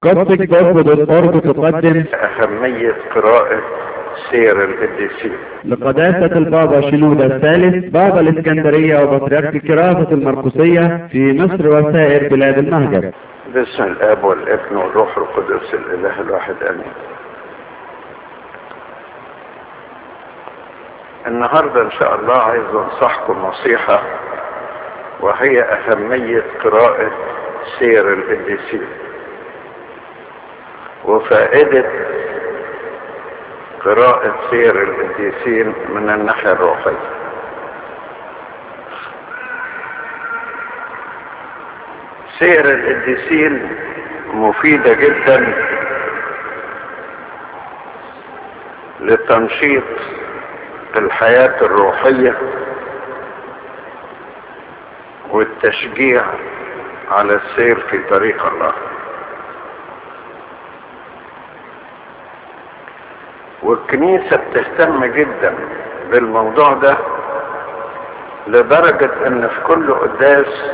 قصدك برضه أورج تقدم أهمية قراءة سير القديسين لقداسة البابا شنودة الثالث بابا الإسكندرية وبطريرك كرافة المرقسية في مصر وسائر بلاد المهجر باسم الاب والابن والروح القدس الاله الواحد امين النهاردة ان شاء الله عايز انصحكم نصيحة وهي اهمية قراءة سير القديسين وفائدة قراءة سير القديسين من الناحية الروحية سير القديسين مفيدة جدا لتنشيط الحياة الروحية والتشجيع على السير في طريق الله والكنيسة بتهتم جدا بالموضوع ده لدرجة ان في كل قداس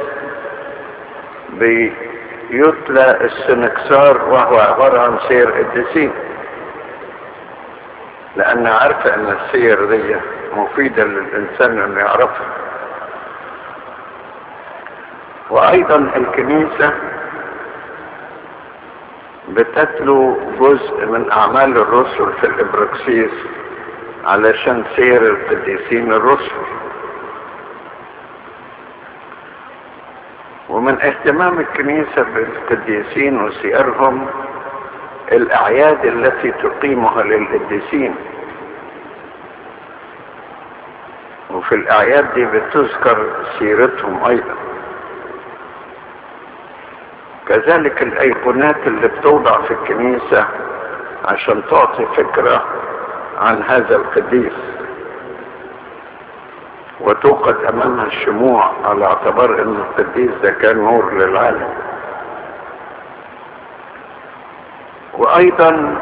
بيتلى السنكسار وهو عبارة عن سير قديسين لان عارفة ان السير دي مفيدة للانسان انه يعرفها وايضا الكنيسة بتتلو جزء من اعمال الرسل في الابراكسيس علشان سير القديسين الرسل ومن اهتمام الكنيسة بالقديسين وسيرهم الاعياد التي تقيمها للقديسين وفي الاعياد دي بتذكر سيرتهم ايضا كذلك الايقونات اللي بتوضع في الكنيسة عشان تعطي فكرة عن هذا القديس وتوقد امامها الشموع على اعتبار ان القديس ده كان نور للعالم وايضا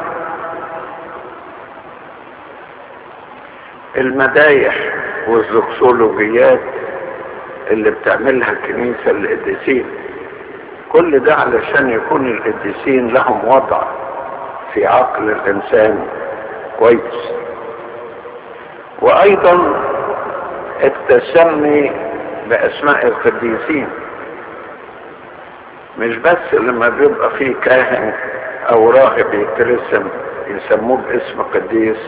المدايح والزوكسولوجيات اللي بتعملها الكنيسة للقديسين كل ده علشان يكون القديسين لهم وضع في عقل الانسان كويس وايضا التسمي باسماء القديسين مش بس لما بيبقى فيه كاهن او راهب يترسم يسموه باسم قديس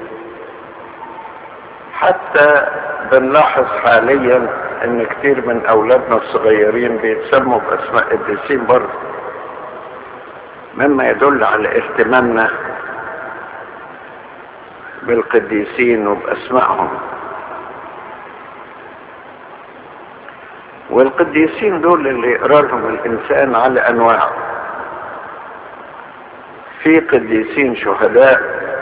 حتى بنلاحظ حاليا ان كتير من اولادنا الصغيرين بيتسموا باسماء قديسين برضه مما يدل على اهتمامنا بالقديسين وباسمائهم والقديسين دول اللي يقرا لهم الانسان على انواع في قديسين شهداء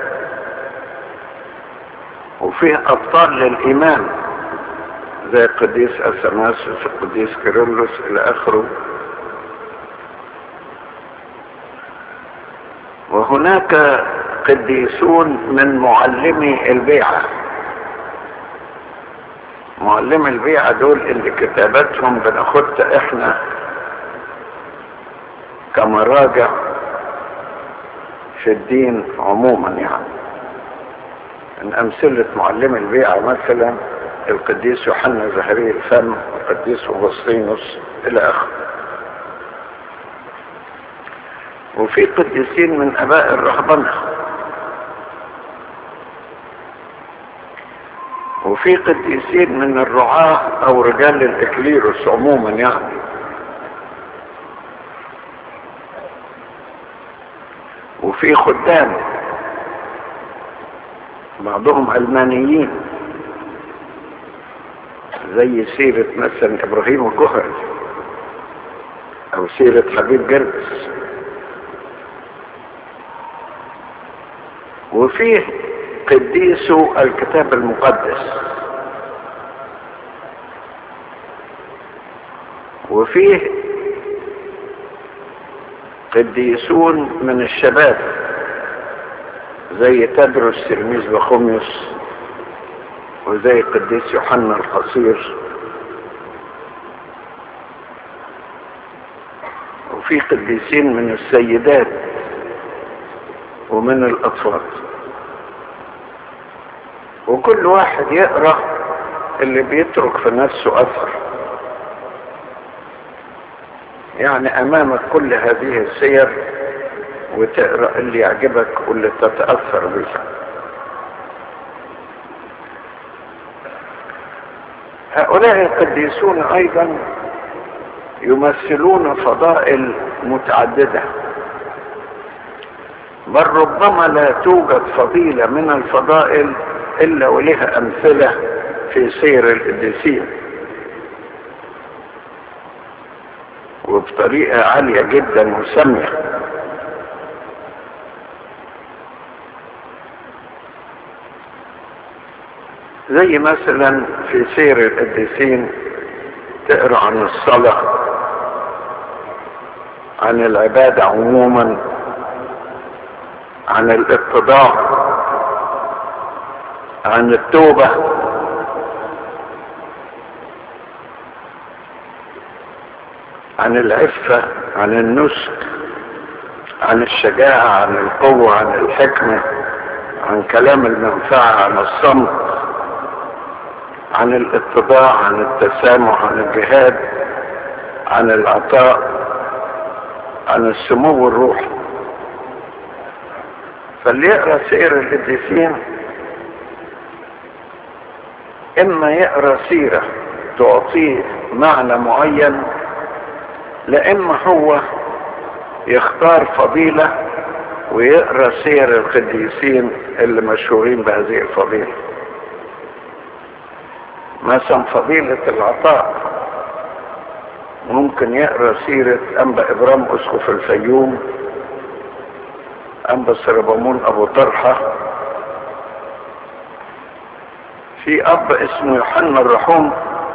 وفيه ابطال للايمان زي القديس اثناسوس القديس كيرلس الى اخره وهناك قديسون من معلمي البيعه معلم البيعة دول اللي كتاباتهم بناخدها احنا كمراجع في الدين عموما يعني من امثلة معلم البيعة مثلا القديس يوحنا زهري الفم القديس اغسطينوس الى اخره وفي قديسين من اباء الرهبنه وفي قديسين من الرعاة او رجال الاكليروس عموما يعني وفي خدام بعضهم علمانيين زي سيرة مثلا ابراهيم الجهري او سيرة حبيب جرجس وفيه قديسو الكتاب المقدس وفيه قديسون من الشباب زي تدرس تلميذ بخوميوس وزي قديس يوحنا القصير وفي قديسين من السيدات ومن الأطفال وكل واحد يقرأ اللي بيترك في نفسه أثر يعني أمامك كل هذه السير وتقرأ اللي يعجبك واللي تتأثر به هؤلاء القديسون أيضا يمثلون فضائل متعددة بل ربما لا توجد فضيلة من الفضائل إلا ولها أمثلة في سير القديسين وبطريقة عالية جدا وسامية زي مثلا في سير القديسين تقرا عن الصلاة عن العبادة عموما عن الاتضاع عن التوبة عن العفة عن النسك عن الشجاعة عن القوة عن الحكمة عن كلام المنفعة عن الصمت عن الاتضاع عن التسامح عن الجهاد عن العطاء عن السمو الروحي فاللي يقرا سير القديسين اما يقرا سيره تعطيه معنى معين لا اما هو يختار فضيله ويقرا سير القديسين اللي مشهورين بهذه الفضيله مثلا فضيله العطاء ممكن يقرا سيره انبا ابرام اسقف الفيوم انبا سربامون ابو طرحه في اب اسمه يوحنا الرحوم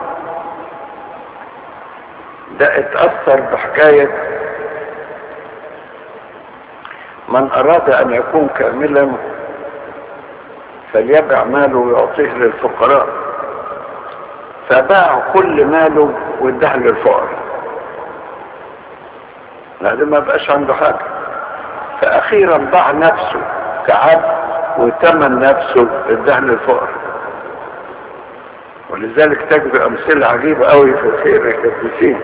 ده اتأثر بحكاية من أراد أن يكون كاملا فليبع ماله ويعطيه للفقراء فباع كل ماله واداه للفقراء لأنه ما بقاش عنده حاجة فأخيرا باع نفسه كعبد وتمن نفسه اداه للفقراء ولذلك تجد أمثلة عجيبة قوي في خير القديسين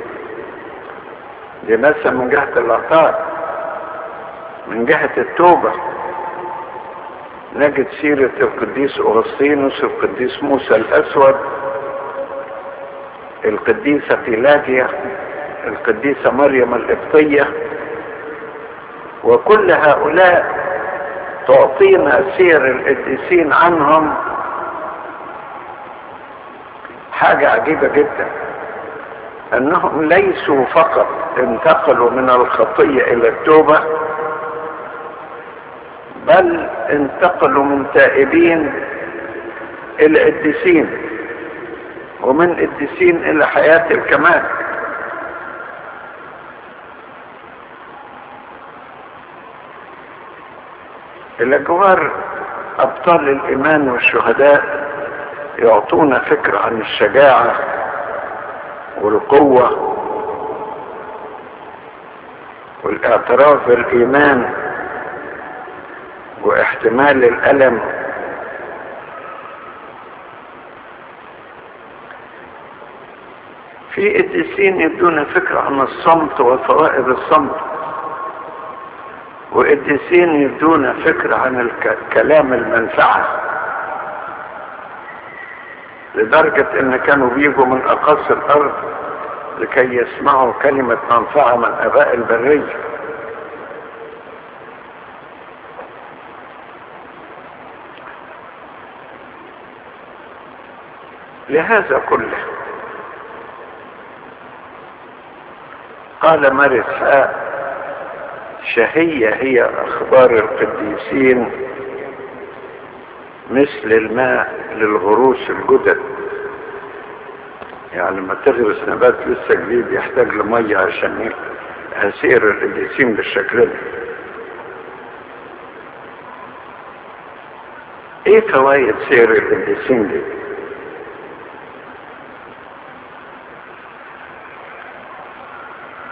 دي مثلا من جهة العطاء من جهة التوبة نجد سيرة القديس أغسطينوس القديس موسى الأسود القديسة بيلاجيا القديسة مريم القبطية وكل هؤلاء تعطينا سير القديسين عنهم حاجة عجيبة جدا انهم ليسوا فقط انتقلوا من الخطية الى التوبة بل انتقلوا من تائبين الى قديسين ومن قديسين الى حياة الكمال الى جوار ابطال الايمان والشهداء يعطونا فكرة عن الشجاعة والقوة والاعتراف بالإيمان واحتمال الألم في قديسين يدونا فكرة عن الصمت وفوائد الصمت وقديسين يدونا فكرة عن الكلام المنفعه لدرجة ان كانوا بيجوا من اقاصي الارض لكي يسمعوا كلمة منفعة من اباء البرية لهذا كله قال مرساء شهية هي اخبار القديسين مثل الماء للغروس الجدد يعني لما تغرس نبات لسه جديد يحتاج لمية عشان يسير القديسين بالشكل ده ايه فوائد سير القديسين دي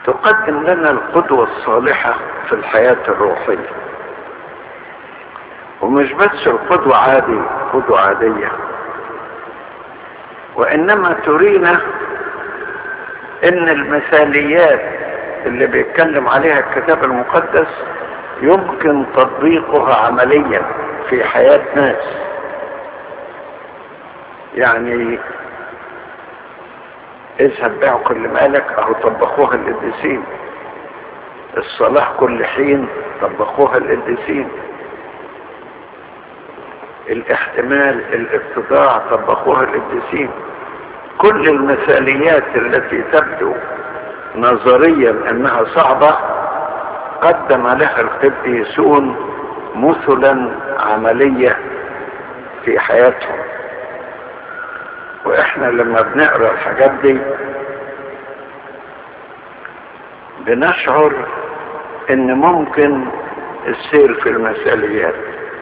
تقدم لنا القدوة الصالحة في الحياة الروحية ومش بس القدوة عادي قدوة عادية وإنما ترينا إن المثاليات اللي بيتكلم عليها الكتاب المقدس يمكن تطبيقها عمليا في حياة ناس يعني اذهب بيع كل مالك اهو طبخوها القديسين الصلاح كل حين طبخوها القديسين الاحتمال الاتضاع طبخوها القديسين كل المثاليات التي تبدو نظريا انها صعبة قدم لها القديسون مثلا عملية في حياتهم واحنا لما بنقرا الحاجات دي بنشعر ان ممكن السير في المثاليات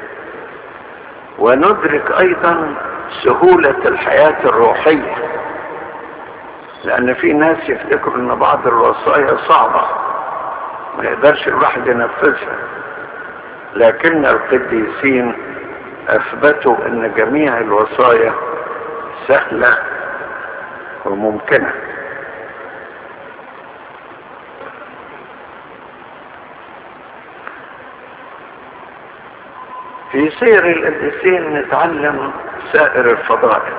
وندرك ايضا سهولة الحياة الروحية لان في ناس يفتكروا ان بعض الوصايا صعبة ما يقدرش الواحد ينفذها لكن القديسين اثبتوا ان جميع الوصايا سهلة وممكنة في سير القديسين نتعلم سائر الفضائل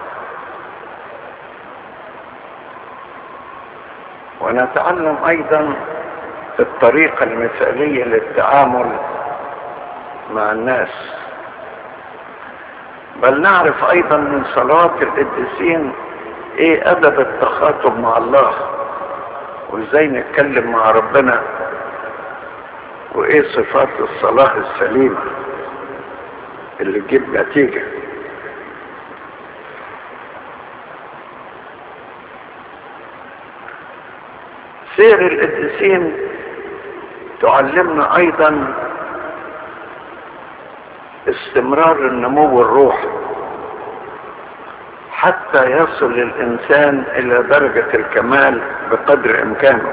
ونتعلم ايضا الطريقة المثالية للتعامل مع الناس بل نعرف ايضا من صلاة القديسين ايه ادب التخاطب مع الله وازاي نتكلم مع ربنا وايه صفات الصلاة السليمة اللي تجيب نتيجة سير القديسين تعلمنا ايضا استمرار النمو الروحي حتى يصل الانسان الى درجة الكمال بقدر امكانه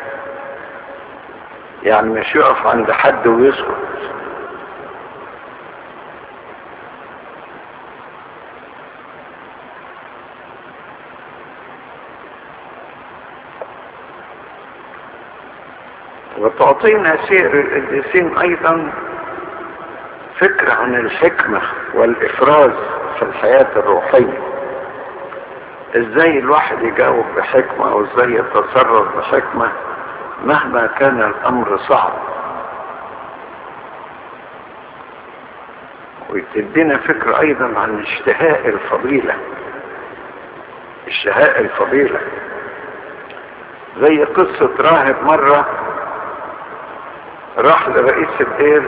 يعني مش يقف عند حد ويسكت وتعطينا سير القديسين ايضا فكرة عن الحكمة والافراز في الحياة الروحية ازاي الواحد يجاوب بحكمة او ازاي يتصرف بحكمة مهما كان الامر صعب وتدينا فكرة ايضا عن اشتهاء الفضيلة اشتهاء الفضيلة زي قصة راهب مرة راح لرئيس الدير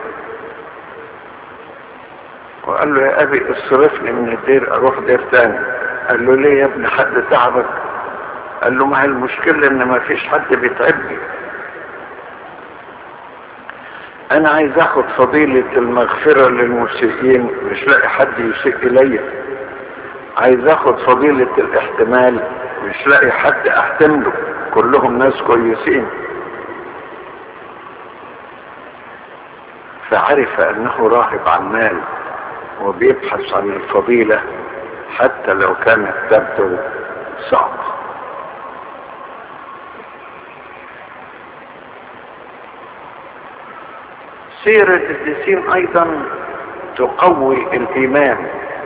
وقال له يا ابي اصرفني من الدير اروح دير تاني قال له ليه يا ابني حد تعبك قال له ما هي المشكلة ان ما فيش حد بيتعبني انا عايز اخد فضيلة المغفرة للمسيئين مش لاقي حد يسيء الي عايز اخد فضيلة الاحتمال مش لاقي حد احتمله كلهم ناس كويسين فعرف انه راهب عمال وبيبحث عن الفضيلة حتى لو كانت تبدو صعبة سيرة القديسين ايضا تقوي الايمان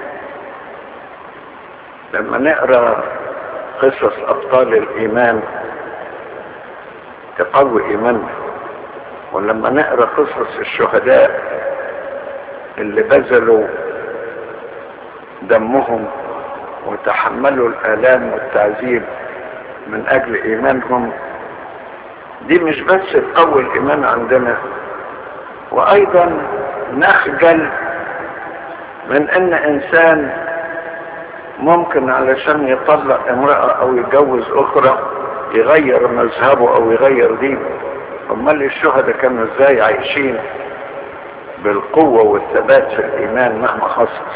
لما نقرا قصص ابطال الايمان تقوي ايماننا ولما نقرا قصص الشهداء اللي بذلوا دمهم وتحملوا الالام والتعذيب من اجل ايمانهم دي مش بس تقوي الايمان عندنا وايضا نخجل من ان انسان ممكن علشان يطلق امرأة او يتجوز اخرى يغير مذهبه او يغير دينه امال الشهداء كانوا ازاي عايشين بالقوة والثبات في الايمان مهما حصل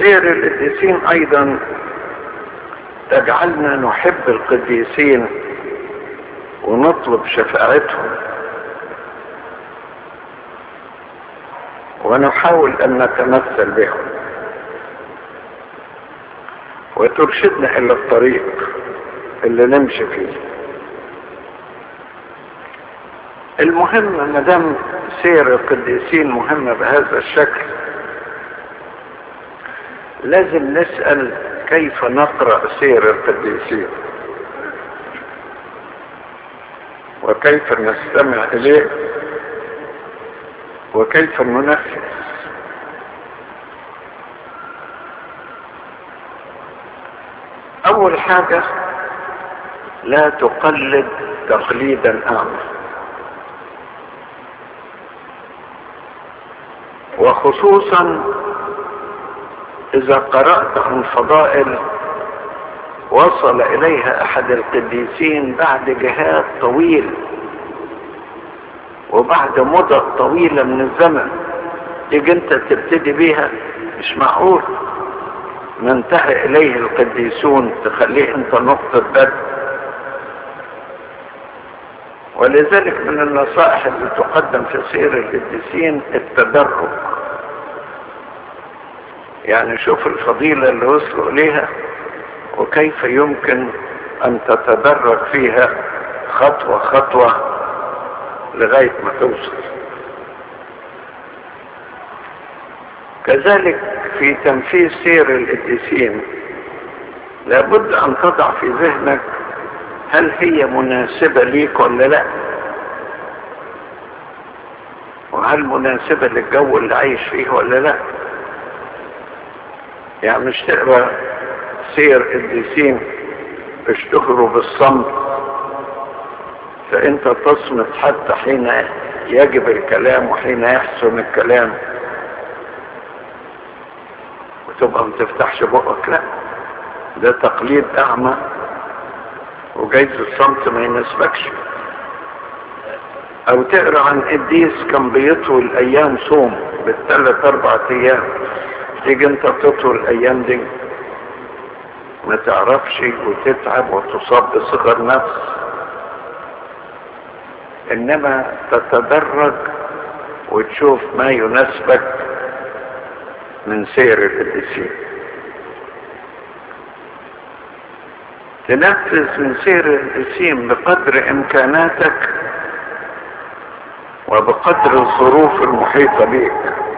سير القديسين ايضا تجعلنا نحب القديسين ونطلب شفاعتهم ونحاول ان نتمثل بهم وترشدنا الى الطريق اللي نمشي فيه المهم ما دام سير القديسين مهمه بهذا الشكل لازم نسال كيف نقرا سير القديسين وكيف نستمع اليه وكيف ننفذ اول حاجه لا تقلد تقليدا اعمى وخصوصا اذا قرات عن فضائل وصل اليها احد القديسين بعد جهاد طويل وبعد مدة طويلة من الزمن تيجي انت تبتدي بيها مش معقول ما انتهى اليه القديسون تخليه انت نقطة بدء ولذلك من النصائح اللي تقدم في سير القديسين التدرج يعني شوف الفضيلة اللي وصلوا اليها وكيف يمكن ان تتدرج فيها خطوة خطوة لغاية ما توصل كذلك في تنفيذ سير القديسين لابد ان تضع في ذهنك هل هي مناسبة ليك ولا لا وهل مناسبة للجو اللي عايش فيه ولا لا يعني مش تقرا سير قديسين اشتهروا بالصمت فانت تصمت حتى حين يجب الكلام وحين يحسن الكلام وتبقى ما تفتحش بقك لا ده تقليد اعمى وجايز الصمت ما يناسبكش او تقرا عن قديس كان بيطول ايام صوم بالثلاث اربع ايام تيجي انت تطول الايام دي ما تعرفش وتتعب وتصاب بصغر نفس انما تتدرج وتشوف ما يناسبك من سير القديسين تنفذ من سير القديسين بقدر امكاناتك وبقدر الظروف المحيطة بك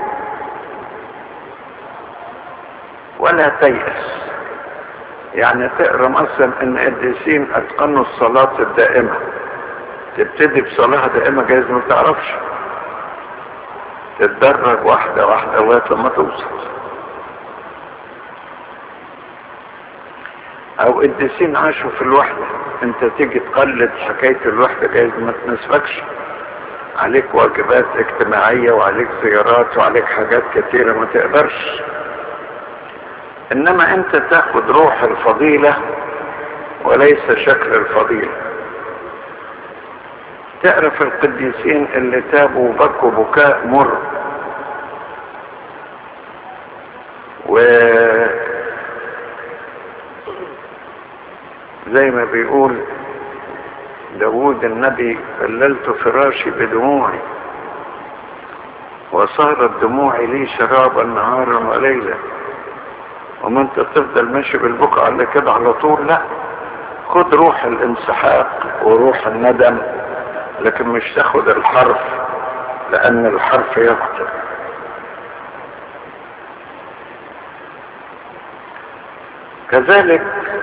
ولا تيأس يعني تقرا مثلا ان القديسين اتقنوا الصلاة الدائمة تبتدي بصلاة دائمة جايز ما تعرفش تتدرج واحدة واحدة لغاية لما توصل او قديسين عاشوا في الوحدة انت تيجي تقلد حكاية الوحدة جايز ما تناسبكش عليك واجبات اجتماعية وعليك زيارات وعليك حاجات كتيرة ما تقدرش انما انت تاخد روح الفضيلة وليس شكل الفضيلة تعرف القديسين اللي تابوا وبكوا بكاء مر و زي ما بيقول داود النبي بللت فراشي بدموعي وصارت دموعي لي شرابا نهارا وليلا وما انت تفضل ماشي بالبكاء على كده على طول لا خد روح الانسحاق وروح الندم لكن مش تاخد الحرف لان الحرف يقتل كذلك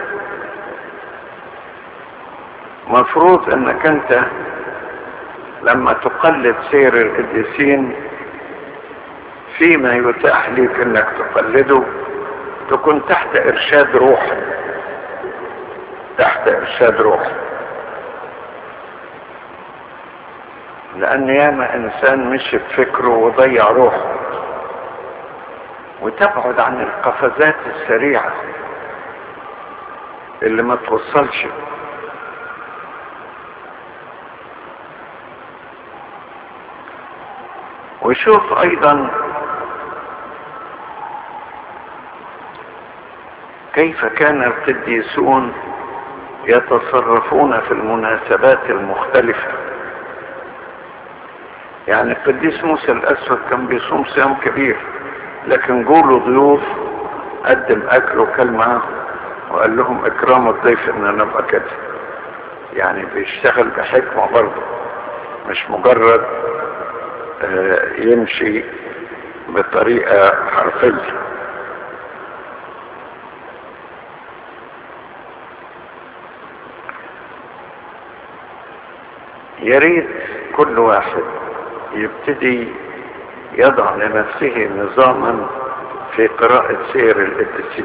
مفروض انك انت لما تقلد سير القديسين فيما يتاح لك انك تقلده تكون تحت ارشاد روحي تحت ارشاد روحي لان ياما انسان مشي بفكره وضيع روحه وتبعد عن القفزات السريعة اللي ما توصلش وشوف ايضا كيف كان القديسون يتصرفون في المناسبات المختلفة يعني القديس موسى الأسود كان بيصوم صيام كبير لكن جوله ضيوف قدم أكل وكل معاهم وقال لهم إكرام الضيف إن أنا أبقى كده يعني بيشتغل بحكمة برضه مش مجرد آه يمشي بطريقة حرفية يا ريت كل واحد يبتدي يضع لنفسه نظاما في قراءة سير القديسين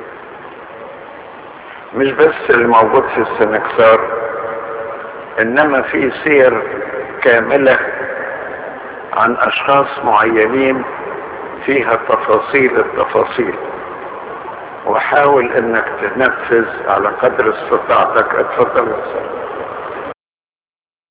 مش بس الموجود في السنكسار انما في سير كاملة عن اشخاص معينين فيها تفاصيل التفاصيل وحاول انك تنفذ على قدر استطاعتك اتفضل يا سلام